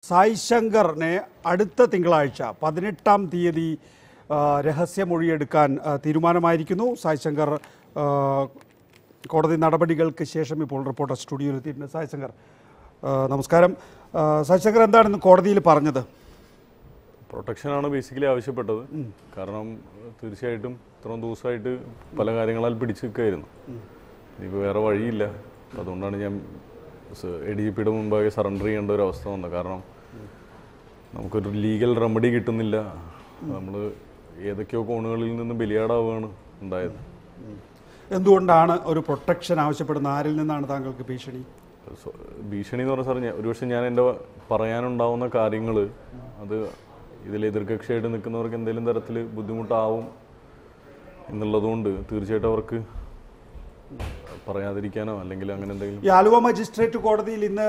സായ് ശങ്കറിനെ അടുത്ത തിങ്കളാഴ്ച പതിനെട്ടാം തീയതി ആ, രഹസ്യമൊഴിയെടുക്കാൻ ആ, തീരുമാനമായിരിക്കുന്നു സായ് ശങ്കർ ആ, കോടതി നടപടികൾക്ക് ശേഷം ഇപ്പോൾ റിപ്പോർട്ടർ സ്റ്റുഡിയോയിൽ എത്തിയിട്ടുണ്ട് സായ് ശങ്കർ ആ, നമസ്കാരം ആ, സായ് ശങ്കർ എന്താണ് ഇന്ന് കോടതിയിൽ പറഞ്ഞത് പ്രൊട്ടക്ഷനാണ് ബേസിക്കലി ആവശ്യപ്പെട്ടത് കാരണം തീർച്ചയായിട്ടും ഇത്രയും ദിവസമായിട്ട് പല കാര്യങ്ങളാൽ പിടിച്ചു നിൽക്കുകയായിരുന്നു ഇനിയിപ്പോൾ വേറെ വഴിയില്ല അപ്പോൾ അതുകൊണ്ടാണ് ഞാൻ എ ഡി ജി പിയുടെ മുമ്പാകെ സറണ്ടർ ചെയ്യേണ്ട ഒരു അവസ്ഥ വന്നത് കാരണം നമുക്കൊരു ലീഗൽ റെമഡി കിട്ടുന്നില്ല നമ്മൾ ഏതൊക്കെയോ കോണുകളിൽ നിന്ന് ബലിയാടാവുകയാണ് ഉണ്ടായത് എന്തുകൊണ്ടാണ് ഒരു പ്രൊട്ടക്ഷൻ ആവശ്യപ്പെടുന്ന ആരിൽ നിന്നാണ് താങ്കൾക്ക് ഭീഷണി സോ- ഭീഷണി എന്ന് പറഞ്ഞ സാർ ഞാൻ ഒരുപക്ഷെ ഞാൻ എൻ്റെ പറയാനുണ്ടാവുന്ന കാര്യങ്ങൾ അത് ഇതിൽ എതിർകക്ഷിയായിട്ട് നിൽക്കുന്നവർക്ക് എന്തെങ്കിലും തരത്തിൽ ബുദ്ധിമുട്ടാവും എന്നുള്ളതുകൊണ്ട് തീർച്ചയായിട്ടും അവർക്ക് പറയാതിരിക്കാനോ അല്ലെങ്കിൽ അങ്ങനെ എന്തെങ്കിലും ഈ ആലുവ മജിസ്ട്രേറ്റ് കോടതിയിൽ ഇന്ന്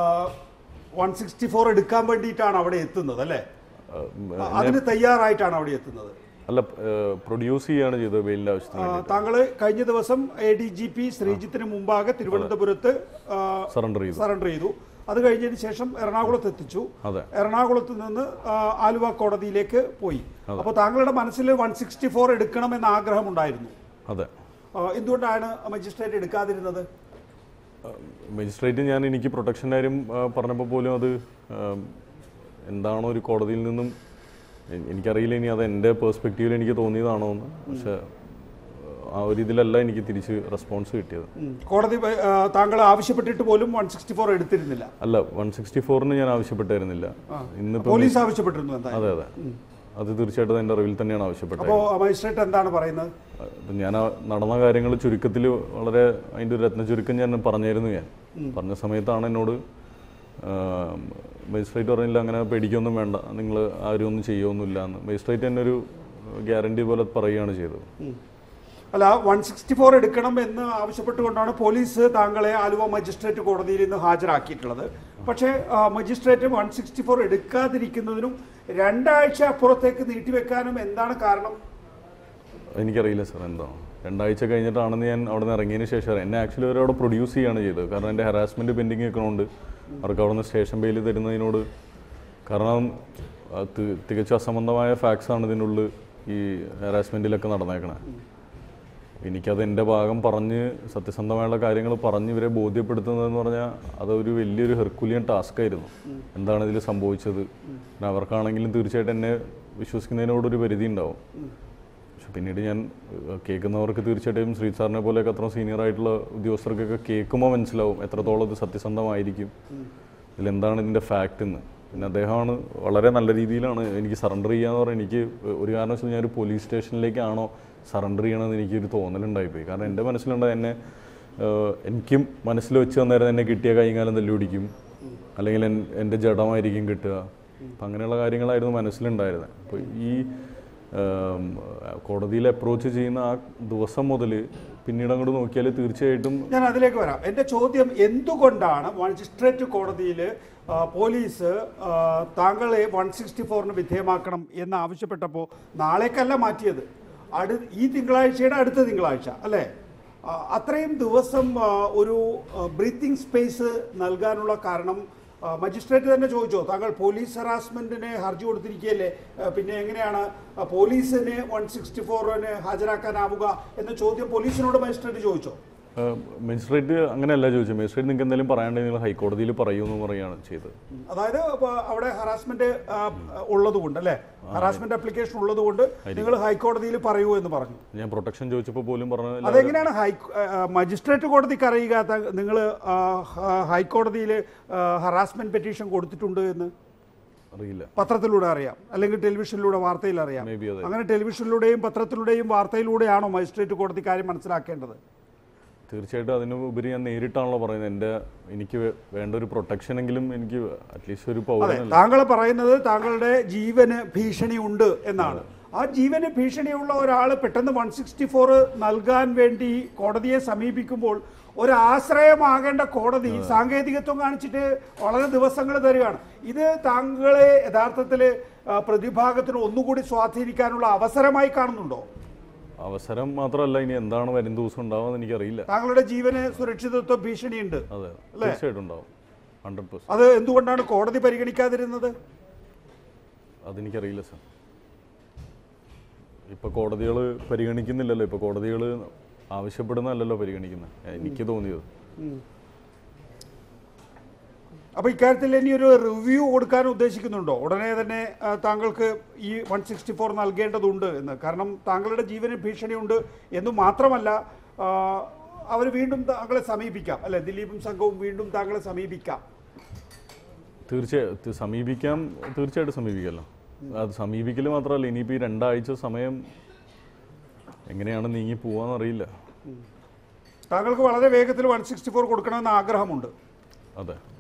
വൺ സിക്സ്റ്റി ഫോർ എടുക്കാൻ വേണ്ടിയിട്ടാണ് അവിടെ എത്തുന്നത് അല്ലേ ആ, ഉം, അതിന് തയ്യാറായിട്ടാണ് അവിടെ എത്തുന്നത് അല്ല പ്രൊഡ്യൂസ് ചെയ്യാണ് ചെയ്തത് ബെയിലിൻ്റെ ആവശ്യത്തിന് താങ്കൾ കഴിഞ്ഞ ദിവസം എ ഡി ജി പി ശ്രീജിത്തിന് മുമ്പാകെ തിരുവനന്തപുരത്ത് സറണ്ടർ ചെയ്തു സറണ്ടർ ചെയ്തു അത് കഴിഞ്ഞതിന് ശേഷം എറണാകുളത്ത് എത്തിച്ചു അതെ എറണാകുളത്ത് നിന്ന് ആ, ആലുവ കോടതിയിലേക്ക് പോയി അപ്പോൾ താങ്കളുടെ മനസ്സിൽ വൺ സിക്സ്റ്റി ഫോർ എടുക്കണമെന്ന ആഗ്രഹമുണ്ടായിരുന്നു അതെ ആ, എന്തുകൊണ്ടാണ് മജിസ്ട്രേറ്റ് എടുക്കാതിരുന്നത് മജിസ്ട്രേറ്റ് ഞാൻ എനിക്ക് പ്രൊട്ടക്ഷൻ്റെ കാര്യം ആ, പറഞ്ഞപ്പോൾ പോലും അത് ആ, എന്താണോ ഒരു കോടതിയിൽ നിന്നും എ- എനിക്കറിയില്ല ഇനി അത് എൻ്റെ പേഴ്സ്പെക്റ്റീവിൽ എനിക്ക് തോന്നിയതാണോ എന്ന് പക്ഷേ ആ ഒരു ഇതിലല്ല എനിക്ക് തിരിച്ച് റെസ്പോൺസ് കിട്ടിയത് ഉം. കോടതി ആ, താങ്കൾ ആവശ്യപ്പെട്ടിട്ട് പോലും വൺ സിക്സ്റ്റി ഫോർ എടുത്തിരുന്നില്ല അല്ല വൺ സിക്സ്റ്റി ഫോറിന് ഞാൻ ആവശ്യപ്പെട്ടായിരുന്നില്ല ഇന്നിപ്പോൾ പോലീസ് ആവശ്യപ്പെട്ടിരുന്നു എന്തായാലും അതെ അതെ അത് തീർച്ചയായിട്ടും എൻ്റെ അറിവിൽ തന്നെയാണ് ആവശ്യപ്പെട്ടത് അപ്പോൾ മജിസ്ട്രേറ്റ് എന്താണ് പറയുന്നത് അപ്പം ഞാൻ ആ നടന്ന കാര്യങ്ങൾ ചുരുക്കത്തിൽ വളരെ അതിൻ്റെ ഒരു രത്ന ചുരുക്കം ഞാൻ പറഞ്ഞായിരുന്നു ഞാൻ പറഞ്ഞ സമയത്താണ് എന്നോട് മജിസ്ട്രേറ്റ് പറഞ്ഞില്ല അങ്ങനെ പേടിക്കൊന്നും വേണ്ട നിങ്ങൾ ആരും ഒന്നും ചെയ്യൊന്നുമില്ല എന്ന് മജിസ്ട്രേറ്റ് തന്നെ ഒരു ഗ്യാരണ്ടി പോലെ പറയുകയാണ് ചെയ്തത് ഉം. അല്ല വൺ സിക്സ്റ്റി ഫോർ എടുക്കണം എന്ന് ആവശ്യപ്പെട്ടുകൊണ്ടാണ് പോലീസ് താങ്കളെ ആലുവ മജിസ്ട്രേറ്റ് കോടതിയിൽ ഇന്ന് ഹാജരാക്കിയിട്ടുള്ളത് പക്ഷേ ആ, മജിസ്ട്രേറ്റ് വൺ സിക്സ്റ്റി ഫോർ എടുക്കാതിരിക്കുന്നതിനും രണ്ടാഴ്ച അപ്പുറത്തേക്ക് നീട്ടിവെക്കാനും എന്താണ് കാരണം എനിക്കറിയില്ല സാർ എന്താണ് രണ്ടാഴ്ച കഴിഞ്ഞിട്ടാണെന്ന് ഞാൻ അവിടെ നിന്ന് ഇറങ്ങിയതിന് ശേഷം അറിയാം. എന്നെ ആക്ച്വലി അവർ അവിടെ പ്രൊഡ്യൂസ് ചെയ്യാണ് ചെയ്തത് കാരണം എൻ്റെ ഹറാസ്മെൻറ്റ് പെൻഡിങ് നിൽക്കണോണ്ട് അവർക്ക് അവിടെ നിന്ന് സ്റ്റേഷൻ ബെയിൽ തരുന്നതിനോട് കാരണം അത് തി- തികച്ചും അസംബന്ധമായ ഫാക്ട്സ് ആണ് ഇതിനുള്ളിൽ ഈ ഹറാസ്മെൻറ്റിലൊക്കെ നടന്നേക്കണേ എനിക്കത് എൻ്റെ ഭാഗം പറഞ്ഞ് സത്യസന്ധമായുള്ള കാര്യങ്ങൾ പറഞ്ഞ് ഇവരെ ബോധ്യപ്പെടുത്തുന്നതെന്ന് പറഞ്ഞാൽ അതൊരു വലിയൊരു ഹെർക്കുലിയൻ ടാസ്ക് ആയിരുന്നു എന്താണ് ഇതിൽ സംഭവിച്ചത് പിന്നെ അവർക്കാണെങ്കിലും തീർച്ചയായിട്ടും എന്നെ വിശ്വസിക്കുന്നതിനോടൊരു പരിധി ഉണ്ടാവും പക്ഷെ പിന്നീട് ഞാൻ ഏഹ്, കേൾക്കുന്നവർക്ക് തീർച്ചയായിട്ടും ശ്രീ സാറിനെ പോലെയൊക്കെ അത്ര സീനിയർ ആയിട്ടുള്ള ഉദ്യോഗസ്ഥർക്കൊക്കെ കേൾക്കുമ്പോൾ മനസ്സിലാവും എത്രത്തോളം ഇത് സത്യസന്ധമായിരിക്കും ഇതിലെന്താണ് ഇതിൻ്റെ ഫാക്റ്റ് എന്ന് പിന്നെ അദ്ദേഹമാണ് വളരെ നല്ല രീതിയിലാണ് എനിക്ക് സറണ്ടർ ചെയ്യാന്ന് പറഞ്ഞാൽ എനിക്ക് ഒരു കാരണവശാലും ഞാനൊരു പോലീസ് സ്റ്റേഷനിലേക്കാണോ സറണ്ടർ ചെയ്യണമെന്ന് എനിക്കൊരു തോന്നലുണ്ടായിപ്പോയി കാരണം എൻ്റെ മനസ്സിലുണ്ടായ എന്നെ ഏഹ്, എനിക്കും മനസ്സിൽ വെച്ച് തന്നേരം എന്നെ കിട്ടിയ കൈകാലം തല്ലി പിടിക്കും അല്ലെങ്കിൽ എൻ- എൻ്റെ ജഡമായിരിക്കും കിട്ടുക അപ്പം അങ്ങനെയുള്ള കാര്യങ്ങളായിരുന്നു മനസ്സിലുണ്ടായിരുന്നത് അപ്പോൾ ഈ ഏം, കോടതിയിൽ അപ്രോച്ച് ചെയ്യുന്ന ആ ദിവസം മുതൽ പിന്നീട് അങ്ങോട്ട് നോക്കിയാൽ തീർച്ചയായിട്ടും ഞാൻ അതിലേക്ക് വരാം എൻ്റെ ചോദ്യം എന്തുകൊണ്ടാണ് മജിസ്ട്രേറ്റ് കോടതിയിൽ ആ, പോലീസ് ആ, താങ്കളെ വൺ സിക്സ്റ്റി ഫോറിന് വിധേയമാക്കണം എന്ന് ആവശ്യപ്പെട്ടപ്പോൾ നാളേക്കല്ല മാറ്റിയത് അടു ഈ തിങ്കളാഴ്ചയുടെ അടുത്ത തിങ്കളാഴ്ച അല്ലേ ആ, അത്രയും ദിവസം ആ, ഒരു ബ്രീത്തിങ് സ്പേസ് നൽകാനുള്ള കാരണം ആ, മജിസ്ട്രേറ്റ് തന്നെ ചോദിച്ചോ താങ്കൾ പോലീസ് ഹറാസ്മെന്റിന് ഹർജി കൊടുത്തിരിക്കുകയല്ലേ ആ, പിന്നെ എങ്ങനെയാണ് ആ, പോലീസിന് വൺ സിക്സ്റ്റി ഫോറിന് ഹാജരാക്കാനാവുക എന്ന ചോദ്യം പോലീസിനോട് മജിസ്ട്രേറ്റ് ചോദിച്ചോ മജിസ്ട്രേറ്റ് അങ്ങനെയല്ല ചോദിച്ചത് മജിസ്ട്രേറ്റ് നിങ്ങൾക്ക് എന്തെങ്കിലും പറയാണ്ടെങ്കിൽ നിങ്ങൾ ഹൈക്കോടതിയിൽ പറയൂ എന്ന് പറയുകയാണ് ചെയ്തത് അതായത് ഇപ്പൊ അവിടെ ഹറാസ്മെന്റ് ഉള്ളതുകൊണ്ട് അല്ലേ ഹറാസ്മെന്റ് അപ്ലിക്കേഷൻ ഉള്ളതുകൊണ്ട് നിങ്ങൾ ഹൈക്കോടതിയിൽ പറയൂ എന്ന് പറഞ്ഞു ഞാൻ പ്രൊട്ടക്ഷൻ ചോദിച്ചപ്പോൾ പോലും പറഞ്ഞത് അതെങ്ങനെയാണ് ഹൈ മജിസ്ട്രേറ്റ് കോടതിക്ക് അറിയുക നിങ്ങൾ ഹൈക്കോടതിയിൽ ഹറാസ്മെന്റ് പെറ്റീഷൻ കൊടുത്തിട്ടുണ്ട് എന്ന് അറിയില്ല പത്രത്തിലൂടെ അറിയാം അല്ലെങ്കിൽ ടെലിവിഷനിലൂടെ വാർത്തയിൽ അറിയാം മേ ബി അതെ അങ്ങനെ ടെലിവിഷനിലൂടെയും പത്രത്തിലൂടെയും വാർത്തയിലൂടെയാണോ മജിസ്ട്രേറ്റ് കോടതി കാര്യം മനസ്സിലാക്കേണ്ടത് തീർച്ചയായിട്ടും അതിന് ഉപരി ഞാൻ നേരിട്ടാണല്ലോ പറയുന്നത് എൻ്റെ എനിക്ക് വേ- വേണ്ട ഒരു പ്രൊട്ടക്ഷൻ എങ്കിലും എനിക്ക് അറ്റ്ലീസ്റ്റ് ഒരു അതെ പൗരനല്ല താങ്കൾ പറയുന്നത് താങ്കളുടെ ജീവന് ഭീഷണി ഉണ്ട് എന്നാണ് ആ ജീവന് ഭീഷണിയുള്ള ഒരാൾ പെട്ടെന്ന് വൺ സിക്സ്റ്റി ഫോർ നൽകാൻ വേണ്ടി കോടതിയെ സമീപിക്കുമ്പോൾ ഒരു ആശ്രയമാകേണ്ട കോടതി സാങ്കേതികത്വം കാണിച്ചിട്ട് വളരെ ദിവസങ്ങൾ തരികയാണ് ഇത് താങ്കളെ യഥാർത്ഥത്തിൽ പ്രതിഭാഗത്തിന് ഒന്നുകൂടി സ്വാധീനിക്കാനുള്ള അവസരമായി കാണുന്നുണ്ടോ അവസരം മാത്രമല്ല ഇനി എന്താണ് വരും ദിവസം ഉണ്ടാവുമെന്ന് എനിക്കറിയില്ല താങ്കളുടെ ജീവന് സുരക്ഷിതത്വ ഭീഷണിയുണ്ട് അതെ തീർച്ചയായിട്ടും ഉണ്ടാവും ഹൺഡ്രഡ് പെർസെൻറ്റ് അത് എന്തുകൊണ്ടാണ് കോടതി പരിഗണിക്കാതിരുന്നത് അതെനിക്കറിയില്ല സാർ ഇപ്പോൾ കോടതികൾ പരിഗണിക്കുന്നില്ലല്ലോ ഇപ്പോൾ കോടതികൾ ആവശ്യപ്പെടുന്നതല്ലല്ലോ പരിഗണിക്കുന്നത് എനിക്ക് തോന്നിയത് അപ്പൊ ഇക്കാര്യത്തിൽ ഇനി ഒരു റിവ്യൂ കൊടുക്കാൻ ഉദ്ദേശിക്കുന്നുണ്ടോ ഉടനെ തന്നെ ആ, താങ്കൾക്ക് ഈ വൺ സിക്സ്റ്റി ഫോർ നൽകേണ്ടതുണ്ട് എന്ന് കാരണം താങ്കളുടെ ജീവന് ഭീഷണിയുണ്ട് എന്ന് മാത്രമല്ല അവർ വീണ്ടും താങ്കളെ സമീപിക്കാം അല്ലെ ദിലീപും സംഘവും വീണ്ടും താങ്കളെ സമീപിക്കാം തീർച്ചയായും സമീപിക്കാം തീർച്ചയായിട്ടും സമീപിക്കാമല്ലോ അത് സമീപിക്കൽ മാത്രമല്ല ഇനിയിപ്പോൾ ഈ രണ്ടാഴ്ച സമയം എങ്ങനെയാണ് നീങ്ങി പോവാന്നറിയില്ല താങ്കൾക്ക് വളരെ വേഗത്തിൽ വൺ സിക്സ്റ്റി ഫോർ കൊടുക്കണമെന്ന് ആഗ്രഹമുണ്ട് അതെ